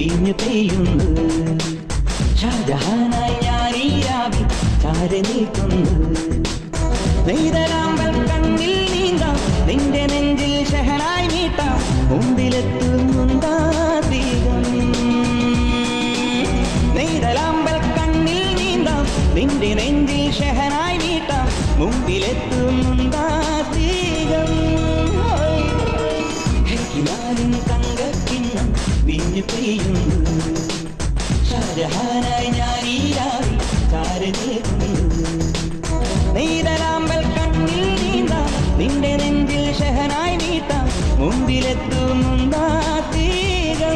വീഞ്ഞു പെയ്യുന്നു ഷാജഹാനായി ഞാൻ ഈ രാവിൽ ചാരി നിൽക്കുന്നു നെയ്തരാമ്പൽ കണ്ണിൽ നീന്താം നിന്റെ നെഞ്ചിൽ ഷഹനായി നീട്ടാം മുമ്പിലെത്തുന്നുണ്ടാ ദീപം നെയ്തലാമ്പൽ കണ്ണിൽ നീന്താം നിന്റെ നെഞ്ചിൽ ഷഹനായി നീട്ടാം മുമ്പിലെത്തുന്നുണ്ടാ ദീപം ഹിലാലിൻ തങ്കക്കിണ്ണം വിഞ്ഞു പെയ്യുന്നു ഷാജഹാനായി ഞാൻ ഈ രാവിൽ ചാരി നിൽക്കുന്നു നെയ്തലാമ്പൽ കണ്ണിൽ നീന്താം നിന്റെ നെഞ്ചിൽ ഷഹനായി നീട്ടാം മുമ്പിലെത്തുന്നുണ്ടാ തീരം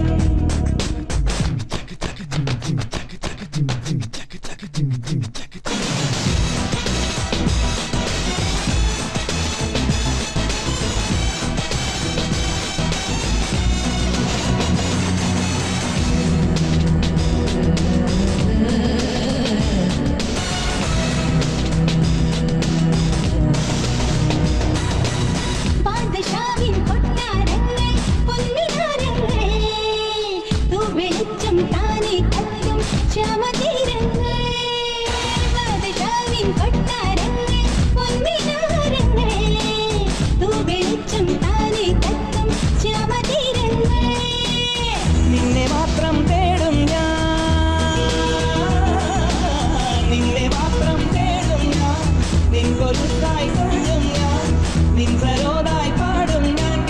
പാദശാവിൻ കൊട്ടാരങ്ങൾ പൊന്നിനാരങ്ങൾ തൂവെളിച്ചം താനെ കത്തും ശ്യാമതീരങ്ങൾ പാദശാവിൻ കൊട്ടാരങ്ങൾ പൊന്നിനാരങ്ങൾ തൂവെളിച്ചം താനെ കത്തും ശ്യാമതീരങ്ങൾ നിന്നെ മാത്രം തേടും ഞാൻ നിന്നെ മാത്രം തേടും ഞാൻ നിൻകൊരുത്തായി തൊഴും ഞാൻ നിൻ സരോദായി പാടും ഞാൻ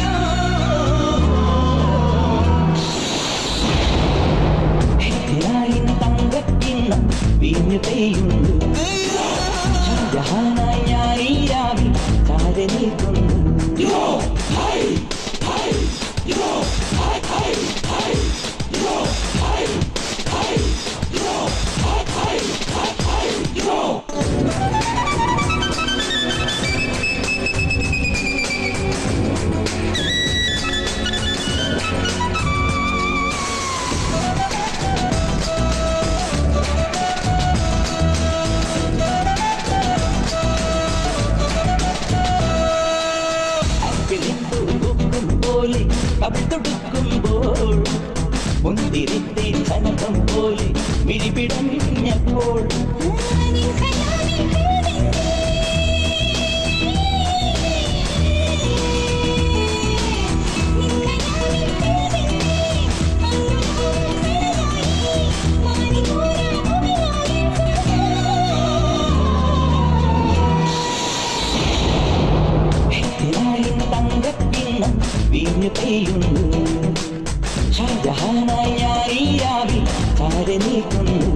ഹിലാലിൻ തങ്കക്കിണ്ണം വീഞ്ഞു പെയ്യുന്നു ഷാജഹാനായി ഞാൻ ഈ രാവിൽ ചാരി നിൽക്കുന്നു പൂക്കും പോലെ കവിത്തൊടുക്കുമ്പോൾ മുന്തിരിത്തെ ചനകം പോലെ മിഴിപിടഞ്ഞപ്പോൾ നിൻ ഖയാലിൽ ഹൃദയത്തിൽ നിൻ ഖയാലിൽ ഹൃദയത്തിൽ അങ്ങും സരസായി മാനിമോര മുമിനാലിൻ ഹിലാലിൻ തങ്കക്കിണ്ണം വീഞ്ഞു പെയ്യുന്നു ഷാജഹാനായി ഞാൻ ഈ രാവിൽ ചാരി നിൽക്കുന്നു